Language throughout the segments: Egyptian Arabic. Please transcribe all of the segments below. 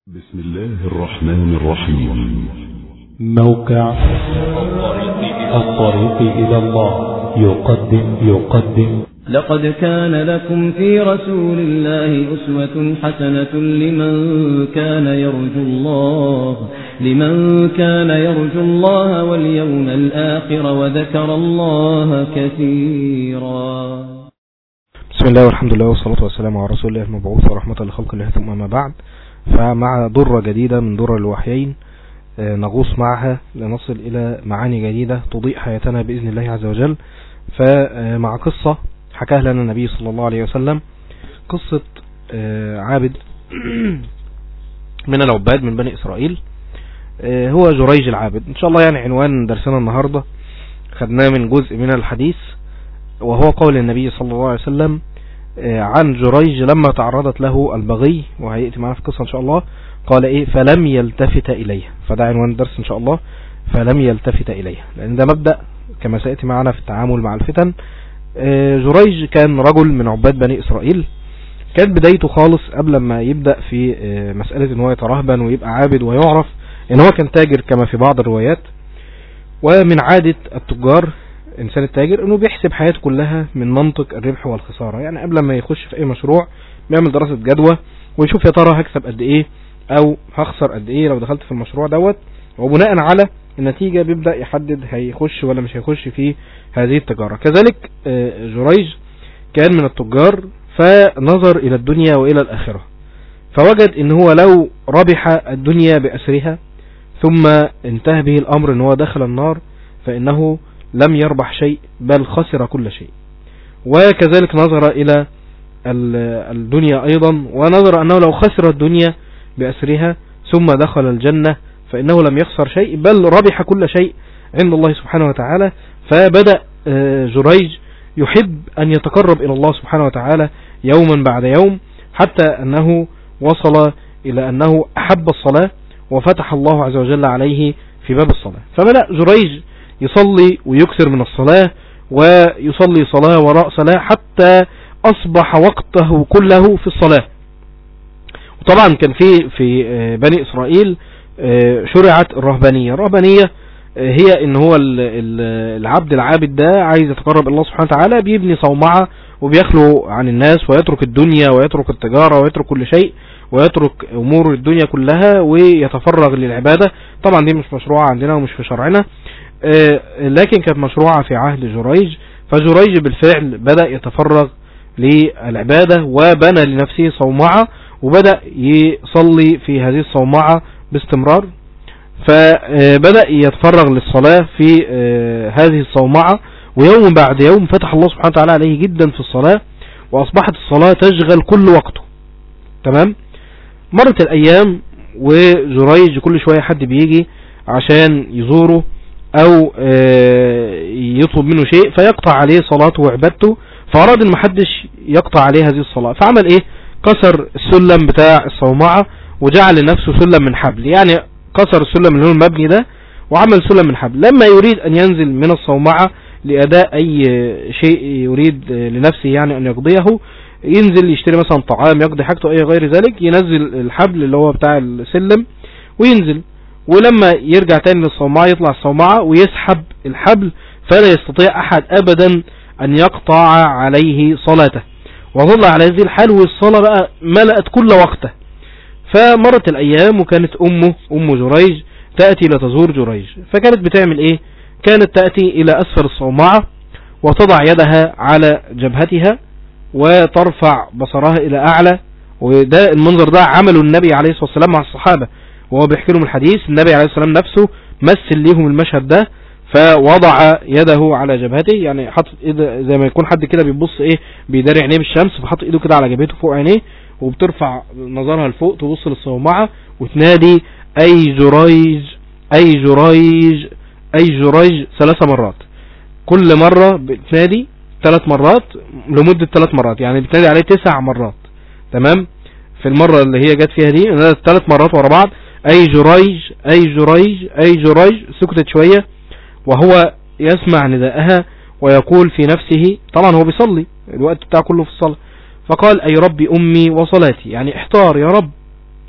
بسم الله الرحمن الرحيم موقع الطريق إلى الله يقدم يقدم لقد كان لكم في رسول الله أسوة حسنة لمن كان يرجو الله لمن كان يرجو الله واليوم الآخر وذكر الله كثيرا بسم الله والحمد لله والصلاة والسلام على رسول الله المبعوث ورحمة لخلق الله ثم ما بعد فمع درة جديدة من درر الوحيين آه، نغوص معها لنصل إلى معاني جديدة تضيء حياتنا بإذن الله عز وجل فمع قصة حكاها لنا النبي صلى الله عليه وسلم قصة آه، عابد من العباد من بني إسرائيل آه، هو جريج العابد إن شاء الله يعني عنوان درسنا النهاردة خدناه من جزء من الحديث وهو قول النبي صلى الله عليه وسلم عن جريج لما تعرضت له البغي وهيأتي معنا في القصة ان شاء الله قال ايه فلم يلتفت اليه فده عنوان الدرس ان شاء الله فلم يلتفت اليه لان ده مبدأ كما سيأتي معنا في التعامل مع الفتن جريج كان رجل من عباد بني اسرائيل كانت بدايته خالص قبل ما يبدأ في مسألة ان هو يترهبن ويبقى عابد ويعرف ان هو كان تاجر كما في بعض الروايات ومن عادة التجار انسان التاجر انه بيحسب حياته كلها من منطق الربح والخسارة يعني قبل ما يخش في اي مشروع بيعمل دراسة جدوى ويشوف يا ترى هكسب قد ايه او هخسر قد ايه لو دخلت في المشروع دوت وبناء على النتيجة بيبدأ يحدد هيخش ولا مش هيخش في هذه التجارة كذلك جريج كان من التجار فنظر الى الدنيا والى الاخرة فوجد ان هو لو ربح الدنيا باسرها ثم انتهى به الامر ان هو دخل النار فانه لم يربح شيء بل خسر كل شيء وكذلك نظر إلى الدنيا أيضا ونظر أنه لو خسر الدنيا بأسرها ثم دخل الجنة فإنه لم يخسر شيء بل ربح كل شيء عند الله سبحانه وتعالى فبدأ جريج يحب أن يتقرب إلى الله سبحانه وتعالى يوما بعد يوم حتى أنه وصل إلى أنه أحب الصلاة وفتح الله عز وجل عليه في باب الصلاة فبدأ جريج يصلي ويكثر من الصلاة ويصلي صلاة وراء صلاة حتى أصبح وقته كله في الصلاة وطبعا كان في في بني إسرائيل شرعت الرهبانية الرهبانية هي ان هو العبد العابد ده عايز يتقرب الله سبحانه وتعالى بيبني صومعة وبيخلو عن الناس ويترك الدنيا ويترك التجارة ويترك كل شيء ويترك امور الدنيا كلها ويتفرغ للعبادة طبعا دي مش مشروعة عندنا ومش في شرعنا لكن كانت مشروعة في عهد جريج فجريج بالفعل بدأ يتفرغ للعبادة وبنى لنفسه صومعة وبدأ يصلي في هذه الصومعة باستمرار فبدأ يتفرغ للصلاة في هذه الصومعة ويوم بعد يوم فتح الله سبحانه وتعالى عليه جدا في الصلاة وأصبحت الصلاة تشغل كل وقته تمام مرت الأيام وجريج كل شوية حد بيجي عشان يزوره او يطلب منه شيء فيقطع عليه صلاته وعبادته فاراد ان محدش يقطع عليه هذه الصلاة فعمل ايه كسر السلم بتاع الصومعة وجعل لنفسه سلم من حبل يعني كسر السلم اللي هو المبني ده وعمل سلم من حبل لما يريد ان ينزل من الصومعة لاداء اي شيء يريد لنفسه يعني ان يقضيه ينزل يشتري مثلا طعام يقضي حاجته اي غير ذلك ينزل الحبل اللي هو بتاع السلم وينزل ولما يرجع تاني للصومعة يطلع الصومعة ويسحب الحبل فلا يستطيع احد ابدا ان يقطع عليه صلاته وظل على هذه الحال والصلاة بقى ملأت كل وقته فمرت الايام وكانت امه ام جريج تأتي لتزور جريج فكانت بتعمل ايه كانت تأتي الى اسفل الصومعة وتضع يدها على جبهتها وترفع بصرها الى اعلى وده المنظر ده عمله النبي عليه الصلاة والسلام مع الصحابة وهو بيحكي لهم الحديث النبي عليه الصلاة والسلام نفسه مثل ليهم المشهد ده فوضع يده على جبهته يعني حط ايده زي ما يكون حد كده بيبص ايه بيداري عينيه بالشمس فحط ايده كده على جبهته فوق عينيه وبترفع نظرها لفوق تبص للصومعة وتنادي اي جريج اي جريج اي جريج ثلاث مرات كل مرة بتنادي ثلاث مرات لمدة ثلاث مرات يعني بتنادي عليه تسع مرات تمام في المرة اللي هي جت فيها دي ثلاث مرات ورا بعض اي جريج اي جريج اي جريج سكتت شوية وهو يسمع نداءها ويقول في نفسه طبعا هو بيصلي الوقت بتاعه كله في الصلاة فقال اي ربي امي وصلاتي يعني احتار يا رب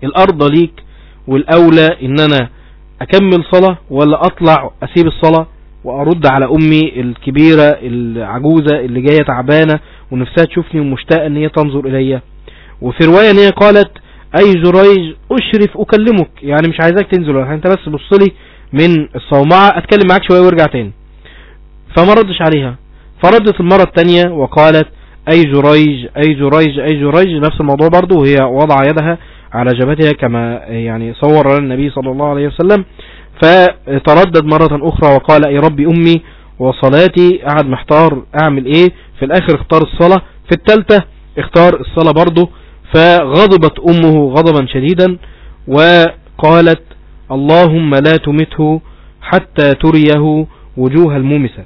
الارض ليك والاولى ان انا اكمل صلاة ولا اطلع اسيب الصلاة وارد على امي الكبيرة العجوزة اللي جاية تعبانة ونفسها تشوفني ومشتاقة ان هي تنظر الي وفي رواية ان هي قالت اي جريج اشرف اكلمك يعني مش عايزاك تنزل ولا حاجة، انت بس بصلي من الصومعة اتكلم معاك شوية وارجع تاني فما ردش عليها فردت المرة التانية وقالت اي جريج اي جريج اي جريج نفس الموضوع برضو وهي وضع يدها على جبهتها كما يعني صور لنا النبي صلى الله عليه وسلم فتردد مرة اخرى وقال اي ربي امي وصلاتي قعد محتار اعمل ايه في الاخر اختار الصلاة في التالتة اختار الصلاة برضو فغضبت امه غضبا شديدا وقالت اللهم لا تمته حتى تريه وجوه المومسات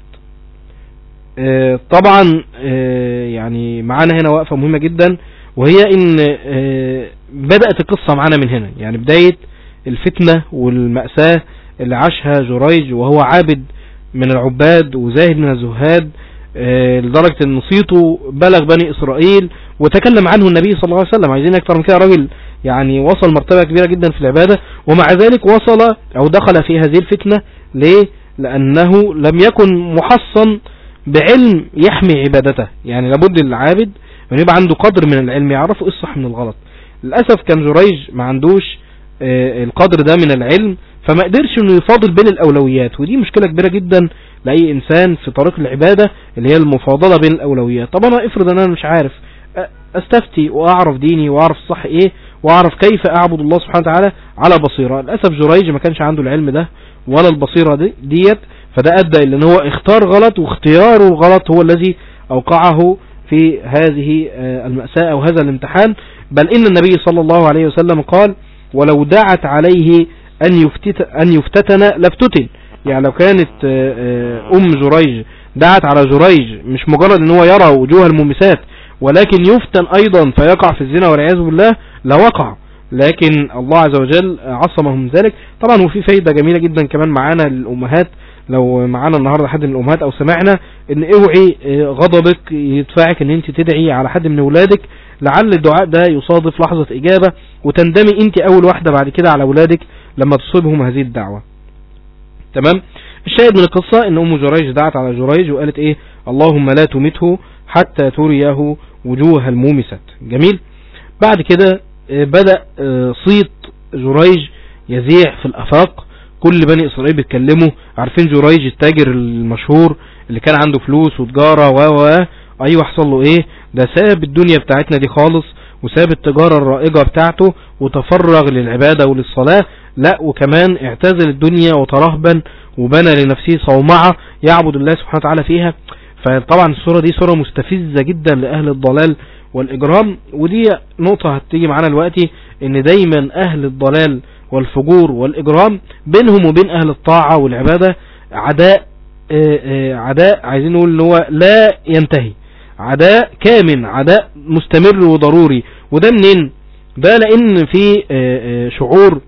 آه، طبعا آه، يعني معانا هنا وقفة مهمة جدا وهي ان آه، بدأت القصة معانا من هنا يعني بداية الفتنة والمأساة اللي عاشها جريج وهو عابد من العباد وزاهد من الزهاد آه، لدرجة ان صيته بلغ بني اسرائيل وتكلم عنه النبي صلى الله عليه وسلم عايزين اكتر من كده راجل يعني وصل مرتبة كبيرة جدا في العبادة ومع ذلك وصل او دخل في هذه الفتنة ليه لانه لم يكن محصن بعلم يحمي عبادته يعني لابد العابد ان يبقى عنده قدر من العلم يعرفه ايه الصح من الغلط للأسف كان جريج ما عندوش آه، القدر ده من العلم فما قدرش انه يفاضل بين الاولويات ودي مشكلة كبيرة جدا لاي انسان في طريق العبادة اللي هي المفاضلة بين الاولويات طب انا افرض ان انا مش عارف أ- استفتي واعرف ديني واعرف الصح ايه واعرف كيف اعبد الله سبحانه وتعالى على بصيرة للأسف جريج ما كانش عنده العلم ده ولا البصيرة دي ديت فده ادى الى ان هو اختار غلط واختياره الغلط هو الذي اوقعه في هذه آه، المأساة او هذا الامتحان بل ان النبي صلى الله عليه وسلم قال ولو دعت عليه ان يفتت ان يفتتن لافتتن يعني لو كانت آه، آه، ام جريج دعت على جريج مش مجرد ان هو يرى وجوه المومسات ولكن يفتن ايضا فيقع في الزنا والعياذ بالله لوقع لكن الله عز وجل عصمه من ذلك طبعا وفي فايدة جميلة جدا كمان معانا للأمهات لو معانا النهاردة حد من الأمهات أو سمعنا إن اوعي آه، غضبك يدفعك إن أنت تدعي على حد من أولادك لعل الدعاء ده يصادف لحظة إجابة وتندمي أنت أول واحدة بعد كده على أولادك لما تصيبهم هذه الدعوة تمام الشاهد من القصة إن أم جريج دعت على جريج وقالت إيه اللهم لا تمته حتى تريه وجوه المومسات جميل بعد كده آه، بدأ آه، صيت جريج يذيع في الأفاق كل بني إسرائيل بيتكلموا عارفين جريج التاجر المشهور اللي كان عنده فلوس وتجارة و و أيوة حصل له إيه ده ساب الدنيا بتاعتنا دي خالص وساب التجارة الرائجة بتاعته وتفرغ للعبادة وللصلاة لا وكمان اعتزل الدنيا وترهبن وبنى لنفسه صومعة يعبد الله سبحانه وتعالى فيها فطبعا الصورة دي صورة مستفزة جدا لأهل الضلال والإجرام ودي نقطة هتيجي معانا دلوقتي ان دايما أهل الضلال والفجور والإجرام بينهم وبين أهل الطاعة والعبادة عداء آه، آه، عداء عايزين نقول ان هو لا ينتهي عداء كامن عداء مستمر وضروري وده منين ده لان في آه، آه، شعور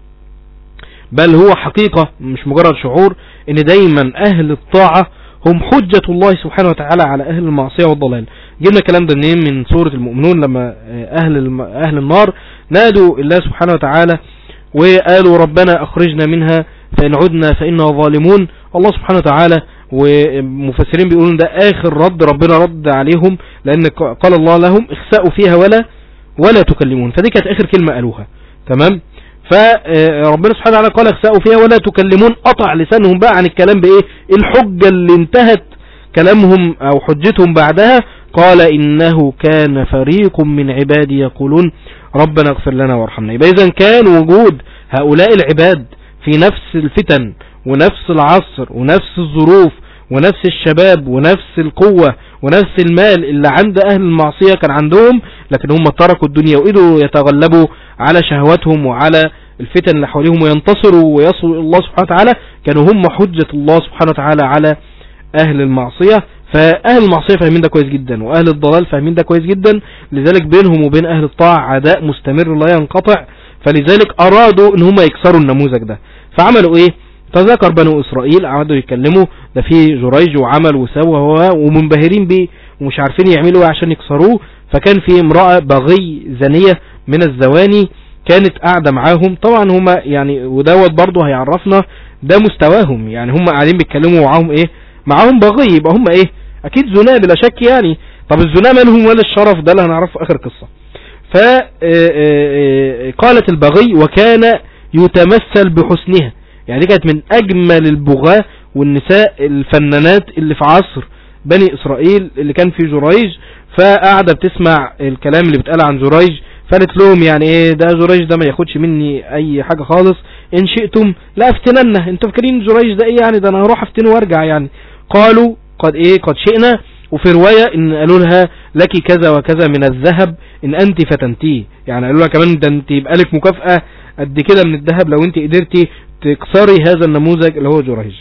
بل هو حقيقة مش مجرد شعور ان دايما اهل الطاعة هم حجة الله سبحانه وتعالى على اهل المعصية والضلال جبنا الكلام ده منين من سورة المؤمنون لما آه، اهل الم- اهل النار نادوا الله سبحانه وتعالى وقالوا ربنا اخرجنا منها فان عدنا فانا ظالمون الله سبحانه وتعالى ومفسرين بيقولون ده اخر رد ربنا رد عليهم لان ق- قال الله لهم اخسأوا فيها ولا ولا تكلمون فدي كانت اخر كلمة قالوها تمام فربنا سبحانه وتعالى قال اخسأوا فيها ولا تكلمون قطع لسانهم بقى عن الكلام بايه الحجة اللي انتهت كلامهم او حجتهم بعدها قال انه كان فريق من عبادي يقولون ربنا اغفر لنا وارحمنا يبقى اذا كان وجود هؤلاء العباد في نفس الفتن ونفس العصر ونفس الظروف ونفس الشباب ونفس القوة ونفس المال اللي عند أهل المعصية كان عندهم لكن هم تركوا الدنيا وقدروا يتغلبوا على شهواتهم وعلى الفتن اللي حواليهم وينتصروا ويصلوا إلى الله سبحانه وتعالى كانوا هم حجة الله سبحانه وتعالى على أهل المعصية فأهل المعصية فاهمين ده كويس جدا وأهل الضلال فاهمين ده كويس جدا لذلك بينهم وبين أهل الطاعة عداء مستمر لا ينقطع فلذلك أرادوا إن هم يكسروا النموذج ده فعملوا إيه تذكر بنو إسرائيل قعدوا يتكلموا ده في جريج وعمل وسوى هو ومنبهرين بيه ومش عارفين يعملوا ايه عشان يكسروه فكان في امرأة بغي زانية من الزواني كانت قاعدة معاهم طبعا هما يعني ودوت برضه هيعرفنا ده مستواهم يعني هم قاعدين بيتكلموا معاهم ايه معاهم بغي يبقى هم ايه اكيد زنا بلا شك يعني طب الزنا مالهم ولا الشرف ده اللي هنعرفه في اخر قصة فقالت البغي وكان يتمثل بحسنها يعني دي كانت من اجمل البغاة والنساء الفنانات اللي في عصر بني اسرائيل اللي كان في جريج فقاعدة بتسمع الكلام اللي بيتقال عن جريج فقالت لهم يعني ايه ده جريج ده ما ياخدش مني اي حاجة خالص ان شئتم لا افتننه انتوا فاكرين جريج ده ايه يعني ده انا هروح افتنه وارجع يعني قالوا قد ايه قد شئنا وفي رواية ان قالوا لها لك كذا وكذا من الذهب ان انت فتنتيه يعني قالوا لها كمان ده انت يبقى لك مكافأة قد كده من الذهب لو انت قدرتي تكسري هذا النموذج اللي هو جريج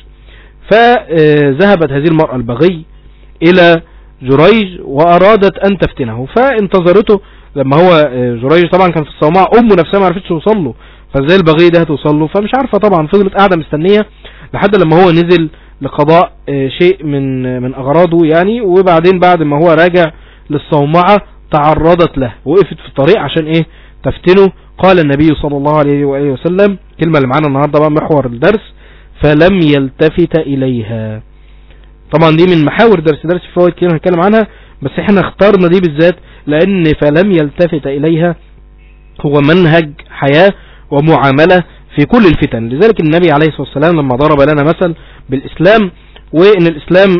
فذهبت هذه المرأة البغي الى جريج وارادت ان تفتنه فانتظرته لما هو جريج طبعا كان في الصومعة امه نفسها ما عرفتش توصل له فازاي البغي ده هتوصل له فمش عارفة طبعا فضلت قاعدة مستنية لحد لما هو نزل لقضاء شيء من من اغراضه يعني وبعدين بعد ما هو راجع للصومعة تعرضت له وقفت في الطريق عشان ايه تفتنه قال النبي صلى الله عليه وآله وسلم كلمة اللي معانا النهاردة بقى محور الدرس فلم يلتفت اليها طبعا دي من محاور درس درس في فوائد كتير هنتكلم عنها بس احنا اخترنا دي بالذات لان فلم يلتفت اليها هو منهج حياة ومعاملة في كل الفتن لذلك النبي عليه الصلاة والسلام لما ضرب لنا مثل بالإسلام وإن الإسلام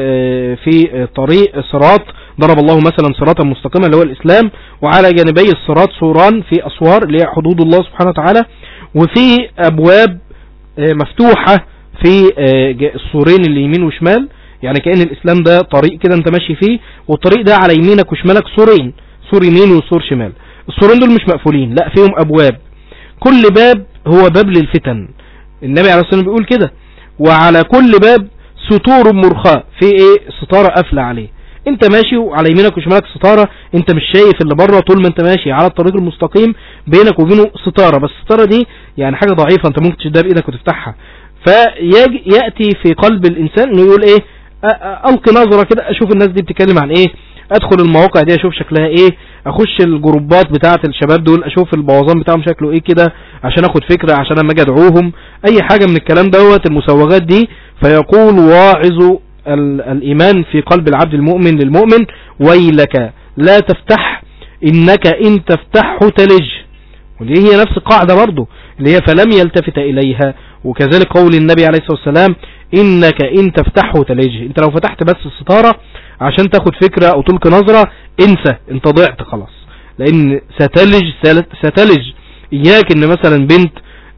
في طريق صراط ضرب الله مثلا صراطا مستقيما اللي هو الإسلام وعلى جانبي الصراط سوران في أسوار اللي هي حدود الله سبحانه وتعالى وفي أبواب مفتوحة في السورين اللي يمين وشمال يعني كأن الإسلام ده طريق كده انت ماشي فيه والطريق ده على يمينك وشمالك سورين سور يمين وسور شمال السورين دول مش مقفولين لا فيهم أبواب كل باب هو باب للفتن النبي عليه الصلاة والسلام بيقول كده وعلى كل باب ستور مرخاء في ايه ستارة قافلة عليه انت ماشي وعلى يمينك وشمالك ستارة انت مش شايف اللي بره طول ما انت ماشي على الطريق المستقيم بينك وبينه ستارة بس الستارة دي يعني حاجة ضعيفة انت ممكن تشدها بايدك وتفتحها فيأتي في قلب الانسان انه يقول ايه القي نظرة كده اشوف الناس دي بتتكلم عن ايه ادخل المواقع دي اشوف شكلها ايه اخش الجروبات بتاعه الشباب دول اشوف البوظان بتاعهم شكله ايه كده عشان اخد فكرة عشان اما اجي ادعوهم اي حاجة من الكلام دوت المسوغات دي فيقول واعظ الايمان في قلب العبد المؤمن للمؤمن ويلك لا تفتح انك ان تفتحه تلج ودي هي نفس القاعدة برضو اللي هي فلم يلتفت اليها وكذلك قول النبي عليه الصلاة والسلام انك ان تفتحه تلج انت لو فتحت بس الستارة عشان تاخد فكرة او تلقي نظرة انسى انت ضعت خلاص لان ستلج ستلج اياك ان مثلا بنت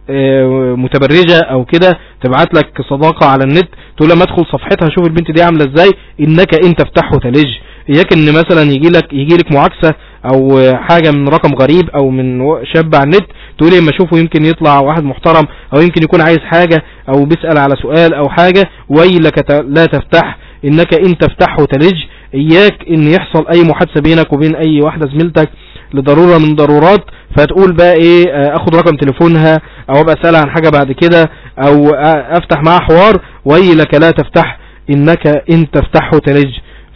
متبرجة او كده تبعت لك صداقة على النت تقول لما ادخل صفحتها شوف البنت دي عاملة ازاي انك ان تفتحه تلج اياك ان مثلا يجي لك يجي لك معاكسة او حاجة من رقم غريب او من شاب على النت تقول اما اشوفه يمكن يطلع واحد محترم او يمكن يكون عايز حاجة او بيسأل على سؤال او حاجة ويلك لا تفتح انك ان تفتحه تلج اياك ان يحصل اي محادثة بينك وبين اي واحدة زميلتك لضرورة من ضرورات فتقول بقى ايه اخد رقم تليفونها او ابقى اسألها عن حاجة بعد كده او افتح معاها حوار ويلك لا تفتح انك ان تفتحه تلج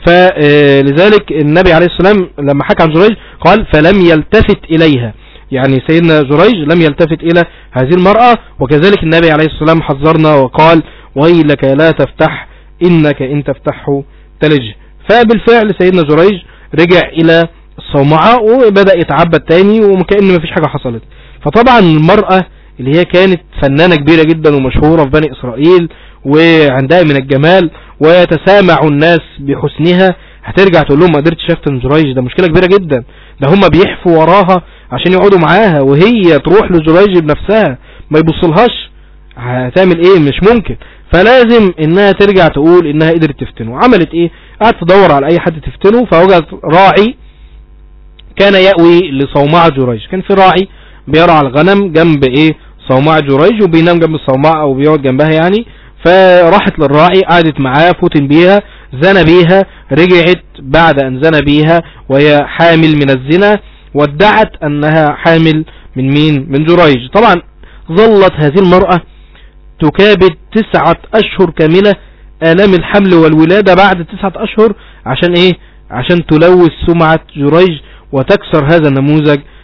فلذلك النبي عليه السلام لما حكى عن جريج قال فلم يلتفت اليها يعني سيدنا جريج لم يلتفت الى هذه المرأة وكذلك النبي عليه السلام حذرنا وقال ويلك لا تفتح انك ان تفتحه تلج فبالفعل سيدنا جريج رجع الى الصومعة وبدأ يتعبد تاني وكأن ما فيش حاجة حصلت فطبعا المرأة اللي هي كانت فنانة كبيرة جدا ومشهورة في بني إسرائيل وعندها من الجمال ويتسامع الناس بحسنها هترجع تقول لهم ما قدرتش افتن جريج ده مشكلة كبيرة جدا ده هم بيحفوا وراها عشان يقعدوا معاها وهي تروح لجريج بنفسها ما يبصلهاش هتعمل ايه مش ممكن فلازم انها ترجع تقول انها قدرت تفتنه عملت ايه قعدت تدور على اي حد تفتنه فوجدت راعي كان يأوي لصومعة جريج كان في راعي بيرعى الغنم جنب ايه صومعة جريج وبينام جنب الصومعة او بيقعد جنبها يعني فراحت للراعي قعدت معاه فتن بيها زنى بيها رجعت بعد ان زنى بيها وهي حامل من الزنا وادعت انها حامل من مين من جريج طبعا ظلت هذه المرأة تكابد تسعة اشهر كاملة الام الحمل والولادة بعد تسعة اشهر عشان ايه عشان تلوث سمعة جريج وتكسر هذا النموذج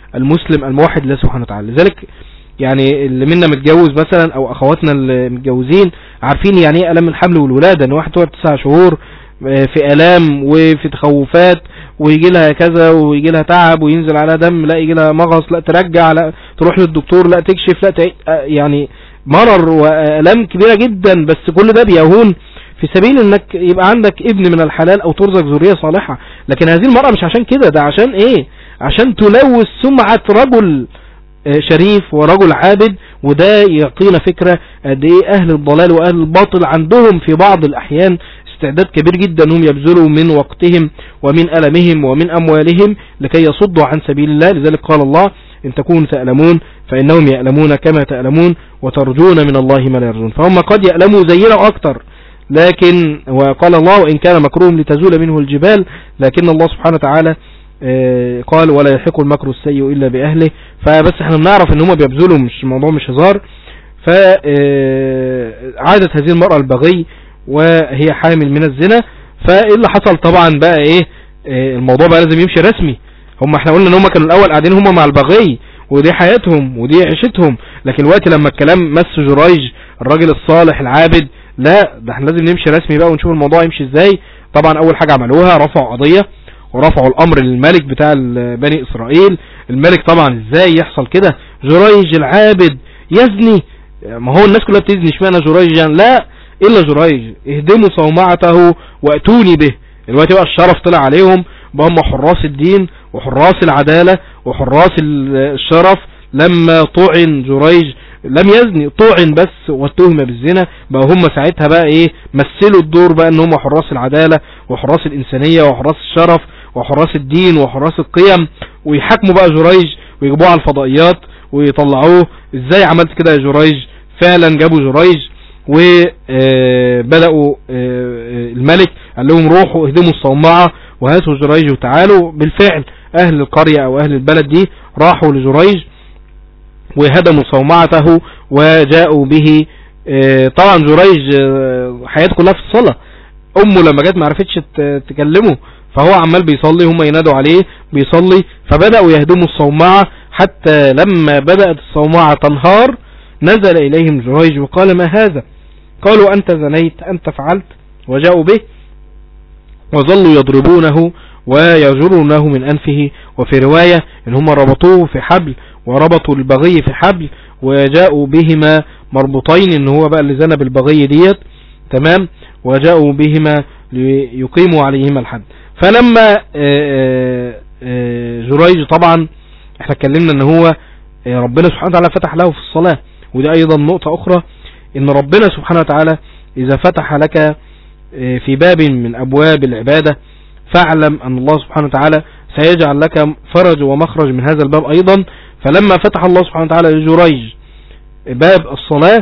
المسلم الموحد لله سبحانه وتعالى لذلك يعني اللي منا متجوز مثلا او اخواتنا اللي متجوزين عارفين يعني ايه الام الحمل والولاده ان واحد تقعد تسع شهور في الام وفي تخوفات ويجي لها كذا ويجي لها تعب وينزل عليها دم لا يجي لها مغص لا ترجع لا تروح للدكتور لا تكشف لا تعي... يعني مرر والام كبيره جدا بس كل ده بيهون في سبيل انك يبقى عندك ابن من الحلال او ترزق ذريه صالحه لكن هذه المراه مش عشان كده ده عشان ايه عشان تلوث سمعه رجل شريف ورجل عابد وده يعطينا فكرة قد ايه اهل الضلال واهل الباطل عندهم في بعض الاحيان استعداد كبير جدا انهم يبذلوا من وقتهم ومن ألمهم ومن أموالهم لكي يصدوا عن سبيل الله لذلك قال الله إن تكونوا تألمون فإنهم يألمون كما تألمون وترجون من الله ما لا يرجون فهم قد يألموا زينا أكتر لكن وقال الله وإن كان مكروم لتزول منه الجبال لكن الله سبحانه وتعالى قال ولا يحق المكر السيء إلا بأهله فبس احنا بنعرف ان هم بيبذلوا مش الموضوع مش هزار فعادت هذه المرأة البغي وهي حامل من الزنا فايه اللي حصل طبعا بقى ايه الموضوع بقى لازم يمشي رسمي هم احنا قلنا ان هم كانوا الاول قاعدين هم مع البغي ودي حياتهم ودي عيشتهم لكن الوقت لما الكلام مس جريج الراجل الصالح العابد لا ده احنا لازم نمشي رسمي بقى ونشوف الموضوع يمشي ازاي طبعا اول حاجة عملوها رفعوا قضية ورفعوا الامر للملك بتاع بني اسرائيل الملك طبعا ازاي يحصل كده جريج العابد يزني ما هو الناس كلها بتزني اشمعنى جريج يعني لا الا جريج اهدموا صومعته واتوني به دلوقتي بقى الشرف طلع عليهم بقى هم حراس الدين وحراس العدالة وحراس الشرف لما طعن جريج لم يزني طعن بس واتهم بالزنا بقى هم ساعتها بقى ايه مثلوا الدور بقى ان هم حراس العدالة وحراس الانسانية وحراس الشرف وحراس الدين وحراس القيم ويحاكموا بقى جريج ويجيبوه على الفضائيات ويطلعوه ازاي عملت كده يا جريج فعلا جابوا جريج وبدأوا الملك قال لهم روحوا اهدموا الصومعة وهاتوا جريج وتعالوا بالفعل اهل القرية او اهل البلد دي راحوا لجريج وهدموا صومعته وجاءوا به طبعا جريج حياته كلها في الصلاة امه لما جت ما عرفتش تكلمه فهو عمال بيصلي هم ينادوا عليه بيصلي فبدأوا يهدموا الصومعة حتى لما بدأت الصومعة تنهار نزل إليهم جريج وقال ما هذا قالوا أنت زنيت أنت فعلت وجاءوا به وظلوا يضربونه ويجرونه من أنفه وفي رواية إن هم ربطوه في حبل وربطوا البغي في حبل وجاءوا بهما مربوطين إن هو بقى اللي زنى بالبغي ديت تمام وجاءوا بهما ليقيموا عليهما الحد فلما جريج طبعا احنا اتكلمنا ان هو ربنا سبحانه وتعالى فتح له في الصلاة ودي ايضا نقطة اخرى ان ربنا سبحانه وتعالى اذا فتح لك في باب من ابواب العبادة فاعلم ان الله سبحانه وتعالى سيجعل لك فرج ومخرج من هذا الباب ايضا فلما فتح الله سبحانه وتعالى لجريج باب الصلاة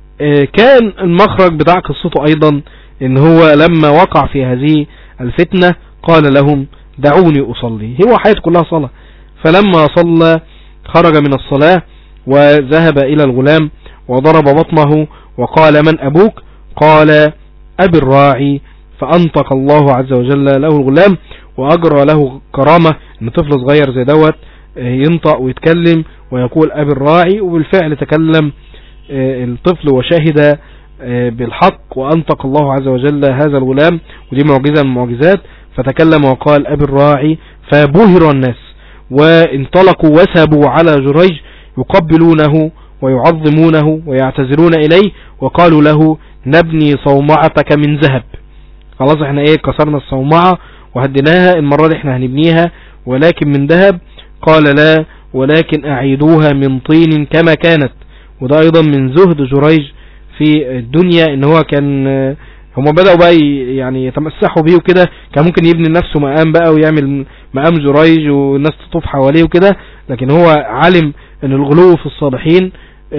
كان المخرج بتاع قصته ايضا ان هو لما وقع في هذه الفتنة قال لهم دعوني اصلي هو حياته كلها صلاة فلما صلى خرج من الصلاة وذهب الى الغلام وضرب بطنه وقال من ابوك قال ابي الراعي فانطق الله عز وجل له الغلام واجرى له كرامة ان طفل صغير زي دوت ينطق ويتكلم ويقول ابي الراعي وبالفعل تكلم الطفل وشهد بالحق وانطق الله عز وجل هذا الغلام ودي معجزة من المعجزات فتكلم وقال ابي الراعي فبهر الناس وانطلقوا وسبوا على جريج يقبلونه ويعظمونه ويعتذرون اليه وقالوا له نبني صومعتك من ذهب خلاص احنا ايه كسرنا الصومعة وهديناها المرة دي احنا هنبنيها ولكن من ذهب قال لا ولكن اعيدوها من طين كما كانت وده ايضا من زهد جريج في الدنيا ان هو كان هم بدأوا بقى يعني يتمسحوا بيه وكده كان ممكن يبني لنفسه مقام بقى ويعمل مقام جريج والناس تطوف حواليه وكده لكن هو علم ان الغلو في الصالحين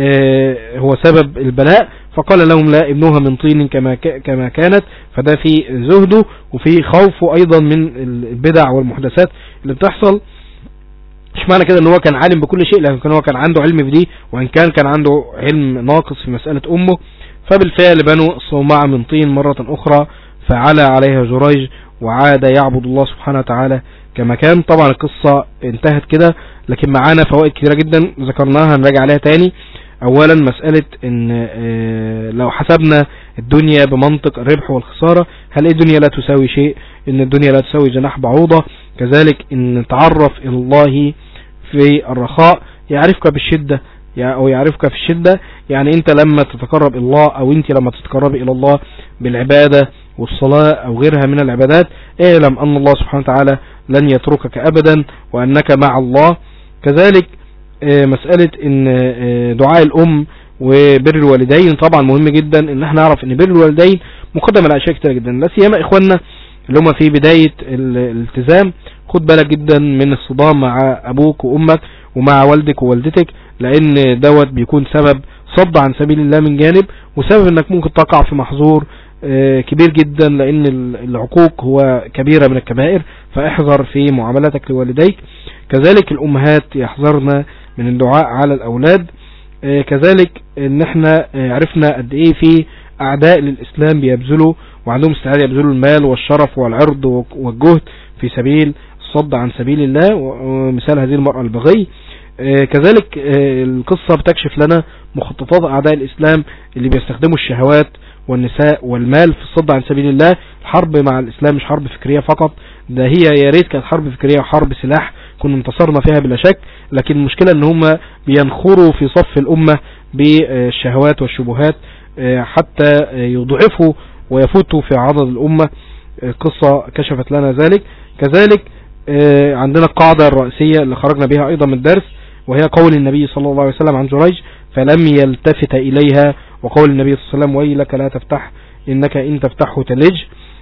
هو سبب البلاء فقال لهم لا ابنوها من طين كما كما كانت فده في زهده وفي خوفه ايضا من البدع والمحدثات اللي بتحصل مش معنى كده ان هو كان عالم بكل شيء لكن هو كان عنده علم في دي وان كان كان عنده علم ناقص في مسألة امه فبالفعل بنوا صومعة من طين مرة اخرى فعلى عليها جريج وعاد يعبد الله سبحانه وتعالى كما كان طبعا القصة انتهت كده لكن معانا فوائد كتيرة جدا ذكرناها نراجع عليها تاني اولا مسألة ان اه لو حسبنا الدنيا بمنطق الربح والخسارة هل الدنيا لا تساوي شيء ان الدنيا لا تساوي جناح بعوضة كذلك ان تعرف الى الله في الرخاء يعرفك بالشدة او يعرفك في الشدة يعني انت لما تتقرب الى الله او انت لما تتقرب الى الله بالعبادة والصلاة او غيرها من العبادات اعلم ان الله سبحانه وتعالى لن يتركك ابدا وانك مع الله كذلك مسألة ان دعاء الام وبر الوالدين طبعا مهم جدا ان احنا نعرف ان بر الوالدين مقدم على اشياء كتير جدا لا سيما اخواننا اللي هم في بداية الالتزام خد بالك جدا من الصدام مع ابوك وامك ومع والدك ووالدتك لان دوت بيكون سبب صد عن سبيل الله من جانب وسبب انك ممكن تقع في محظور كبير جدا لان العقوق هو كبيرة من الكبائر فاحذر في معاملتك لوالديك كذلك الامهات يحذرن من الدعاء على الاولاد كذلك ان احنا عرفنا قد ايه في اعداء للاسلام بيبذلوا وعندهم استعداد يبذلوا المال والشرف والعرض والجهد في سبيل الصد عن سبيل الله ومثال هذه المرأة البغي كذلك القصة بتكشف لنا مخططات اعداء الاسلام اللي بيستخدموا الشهوات والنساء والمال في الصد عن سبيل الله الحرب مع الاسلام مش حرب فكرية فقط ده هي يا ريت كانت حرب فكرية وحرب سلاح كنا انتصرنا فيها بلا شك لكن المشكلة ان هم بينخروا في صف الامة بالشهوات والشبهات حتى يضعفوا ويفوتوا في عضد الامة قصة كشفت لنا ذلك كذلك عندنا القاعدة الرئيسية اللي خرجنا بها ايضا من الدرس وهي قول النبي صلى الله عليه وسلم عن جريج فلم يلتفت اليها وقول النبي صلى الله عليه وسلم ويلك لا تفتح انك ان تفتحه تلج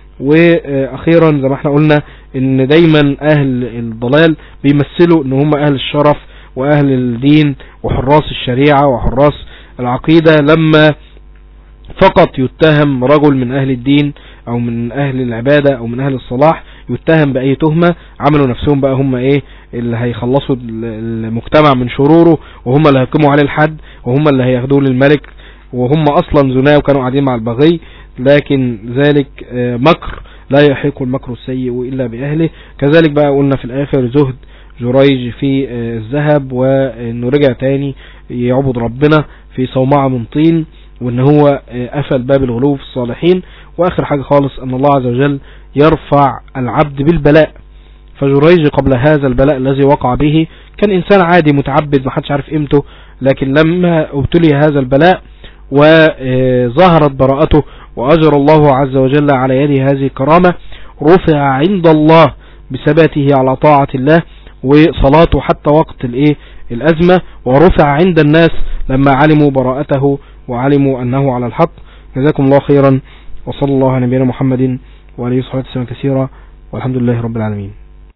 واخيرا زي ما احنا قلنا ان دايما اهل الضلال بيمثلوا ان هم اهل الشرف واهل الدين وحراس الشريعة وحراس العقيدة لما فقط يتهم رجل من اهل الدين او من اهل العبادة او من اهل الصلاح يتهم باي تهمة عملوا نفسهم بقى هم ايه اللي هيخلصوا المجتمع من شروره وهم اللي هيقيموا عليه الحد وهم اللي هياخدوه للملك وهم اصلا زناه وكانوا قاعدين مع البغي لكن ذلك مكر لا يحيق المكر السيء الا باهله كذلك بقى قلنا في الاخر زهد جريج في الذهب وانه رجع تاني يعبد ربنا في صومعة من طين وان هو قفل باب الغلو في الصالحين واخر حاجة خالص ان الله عز وجل يرفع العبد بالبلاء فجريج قبل هذا البلاء الذي وقع به كان انسان عادي متعبد ما حدش عارف قيمته لكن لما ابتلي هذا البلاء وظهرت براءته واجر الله عز وجل على يده هذه الكرامة رفع عند الله بثباته على طاعة الله وصلاته حتى وقت الايه الازمة ورفع عند الناس لما علموا براءته وعلموا انه على الحق جزاكم الله خيرا وصلى الله على نبينا محمد وعليه الصلاة والسلام كثيرا والحمد لله رب العالمين